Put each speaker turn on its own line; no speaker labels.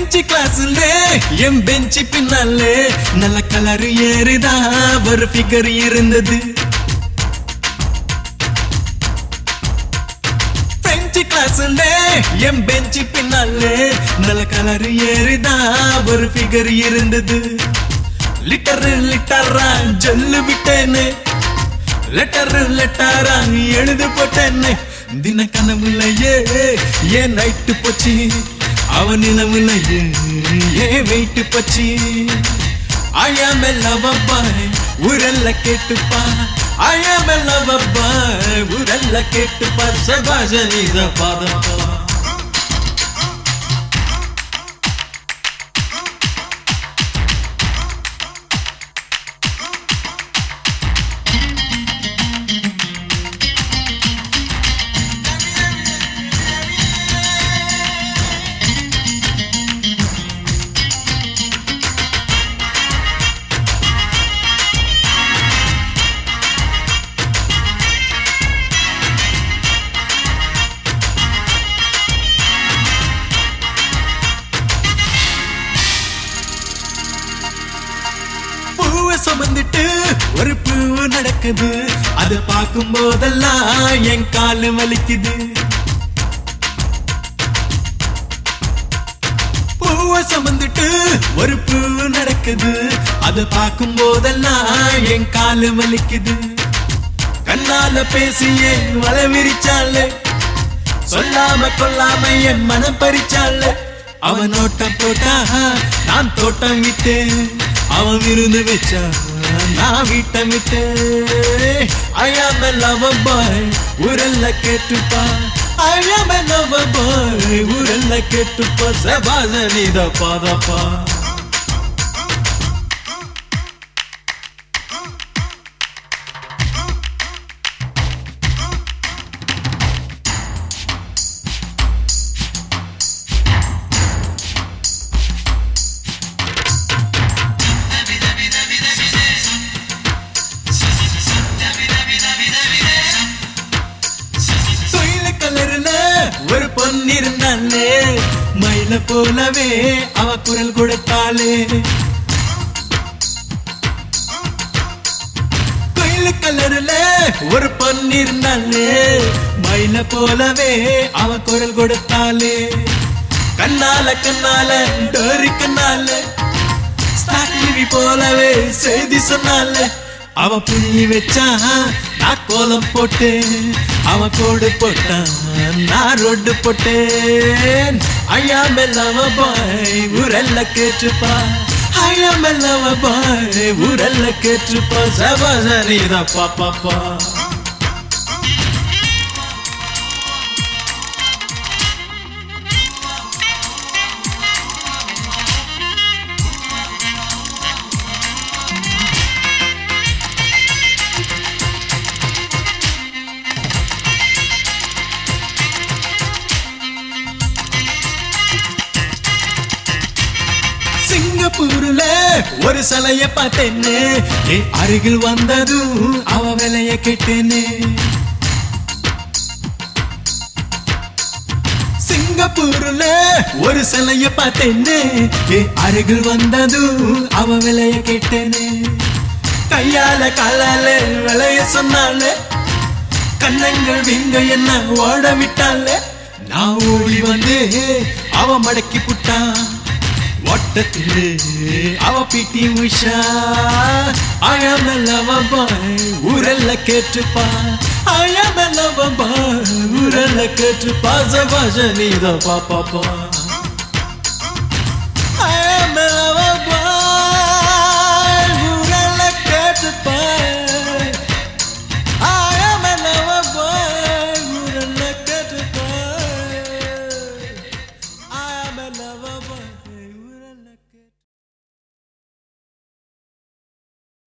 French கிளாஸ்ல என் பெஞ்சு பின்னால நல்ல கலர் ஏறுதா ஒரு ஃபிகர் இருந்தது பிரெஞ்சு கிளாஸ்ல என் பெஞ்சு பின்னால நல்ல கலர் ஏறுதா ஒரு ஃபிகர் இருந்தது லிட்டர் லிட்டரா ஜொல்லு விட்டேன்னு லெட்டர் லெட்டரா எழுது போட்டேன்னு தின கனவுலையே ஏன் நைட்டு போச்சு அவன் நிலவுலையே ஏன் வெயிட்டு போச்சு ஐயாம லவப்பாய் ஊரெல்ல கேட்டுப்பா ஐயாம லவப்பாய் ஊரெல்ல கேட்டுப்பா சபாஷ நீத பாதப்பா பூவை சுமந்துட்டு ஒரு பூ நடக்குது அது பார்க்கும் போதெல்லாம் என் காலு வலிக்குது பூவை சுமந்துட்டு ஒரு பூ நடக்குது அது பார்க்கும் போதெல்லாம் என் காலு வலிக்குது கண்ணால பேசியே வள விரிச்சாலே சொல்லாம கொல்லாம என் மனம் பறிச்சால அவன் ஓட்டம் போட்டா நான் தோட்டம் விட்டேன் அவன் விருந்து வச்சா நான் வீட்டம் விட்டேன் ஐயாம லவ பாய் ஊரெல்ல கேட்டுப்பா ஐயாம லவ பாய் ஊரெல்ல கேட்டுப்பா சபாச நீத பாதப்பா தொழில கலர்ல ஒரு பொண்ணு இருந்தாலே மயில போலவே அவ குரல் கொடுத்தாளே தொழில கலர்ல ஒரு பொண்ணு இருந்தாலே மயில போலவே அவ குரல் கொடுத்தாளே கண்ணால கண்ணால டோரி கண்ணால ஸ்டார்டிவி போலவே செய்தி சொன்னால அவ புள்ளி வச்சா நான் கோலம் போட்டேன் அவ கோடு போட்டான் நான் ரோடு போட்டேன் ஐயா மெல்லவ பாய் ஊரெல்ல கேட்டுப்பா ஐயா மெல்லவ பாய் ஊரெல்ல கேட்டுப்பா சபாசரிதா பாப்பாப்பா சிங்கப்பூர்ல ஒரு சிலைய பார்த்தேன்னு என் அருகில் வந்ததும் அவ விலைய கேட்டேன்னு சிங்கப்பூர்ல ஒரு சிலைய பார்த்தேன்னு என் அருகில் வந்ததும் அவ விலைய கேட்டேன்னு கையால காலால விலைய சொன்னாலே கண்ணங்கள் விங்க என்ன ஓட விட்டால நான் ஓடி வந்து அவ மடக்கி புட்டான் ஓட்டத்திலே அவ பிடி உஷா அழமல்லவ பாய் ஊரெல்ல கேட்டுப்பா அழமல்லவ பாய் ஊரெல்ல கேட்டுப்பா சபாஷ நீத பாப்பாப்பா அழமல்லவ பாய் ஊரெல்ல கேட்டுப்பா I am a lover boy, wouldn't look at the boy. I am a lover boy.